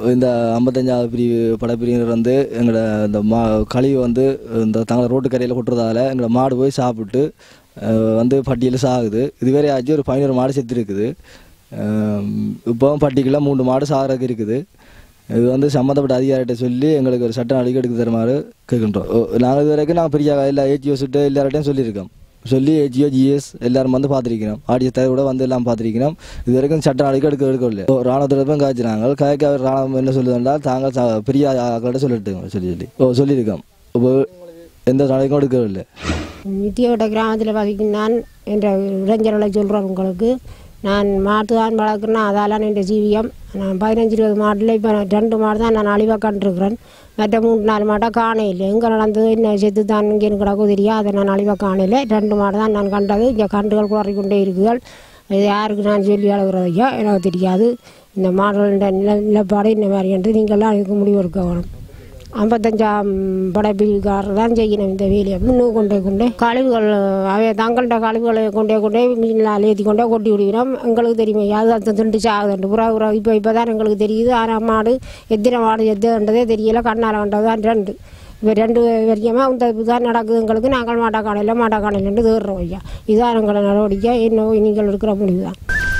இந்த ஐம்பத்தஞ்சாவது பிரிவு படப்பிரிவினர் வந்து எங்களோட இந்த மா கழிவு வந்து இந்த தங்களை ரோட்டு கரையில் கொட்டுறதால எங்களோட மாடு போய் சாப்பிட்டு அஹ், வந்து பட்டியல் சாகுது இதுவரை ஆச்சு ஒரு பதினோரு மாடு செத்து இருக்குது இப்போ பட்டிக்குள்ள மூணு மாடு சாகிறதுக்கு இருக்குது இது வந்து சம்மந்தப்பட்ட அதிகாரிகிட்ட சொல்லி எங்களுக்கு ஒரு சட்ட நடவடிக்கை எடுக்க தருமாறு கேட்கின்றோம் நாங்கள் இது வரைக்கும் நான் பெரிய எல்லா ஏஜிஓ சுட்டு எல்லார்ட்டையும் சொல்லியிருக்கோம் சொல்லி ஏஜிஓ ஜிஎஸ் எல்லாரும் வந்து பார்த்துருக்கிறோம் ஆடியோ கூட வந்து எல்லாம் பார்த்துருக்கிறோம் இது வரைக்கும் சட்ட நடவடிக்கை எடுக்க எடுக்கவில்லை ஓ ராணுவத்திடம் காய்ச்சினாங்க காய்க்க ராணுவம் என்ன சொல்லுதுன்றால் தாங்கள் ச- பெரிய ஆக்களிட்ட சொல்லிட்டு சொல்லி சொல்லி ஓ சொல்லியிருக்கோம் இப்போ எந்த நடவடிக்கையும் எடுக்கவில்லை நித்தியோட கிராமத்தில் வசிக்கும் நான் என்ற இளைஞர்களை சொல்கிறேன் உங்களுக்கு நான் மாட்டு தான் வளர்க்குறேன் அதால என் ஜீவியம் நான் பதினஞ்சு இருபது மாட்டில் இப்போ ரெண்டு மாடு தான் நான் அழிவாக கண்டிருக்கிறேன் மற்ற மூணு நாலு மாட்டை காண இல்லை எங்கே நடந்தது என்ன செத்து தான் இங்கே கிடக்கும் தெரியாது அதை நான் அழிவாக காணலை ரெண்டு மாடு தான் நான் கண்டது இங்கே கண்டுகள் குறைக்கொண்டே இருக்குகள் இது யாருக்கு நான் சொல்லி அழுகிறதையோ எனக்கு தெரியாது இந்த மாடுகள நில நிலப்பாடு இந்த மாதிரி என்று நீங்கள்லாம் இதுக்கு முடிவு எடுக்க வேணும் ஐம்பத்தஞ்சாம் படப்பிரிவுக்காரர் தான் செய்யணும் இந்த வேலையை முன்னுக்கு கொண்டே கொண்டே கழிவுகள் அவை தங்கள்கிட்ட கழிவுகளை கொண்டே கொண்டே மீனில் ஏற்றி கொண்டே கொட்டி விடுகிறோம் எங்களுக்கு தெரியுமே அது அது திண்டு சாகுதுண்டு புறா புறா இப்போ இப்போ தான் எங்களுக்கு தெரியுது ஆனால் மாடு எத்தனை மாடு எதுன்றதே தெரியல கண்ணால் கண்டது தான் ரெண்டு இப்போ ரெண்டு வரைக்குமே இந்த இதுதான் நடக்குது எங்களுக்கு நாங்கள் மாட்டா காணையில் மாட்டா காணையிலன்ட்டு தேடுறோம் ஐயா இதுதான் எங்களோட நடவடிக்கை என்ன நீங்கள் இருக்கிற முடிவு தான்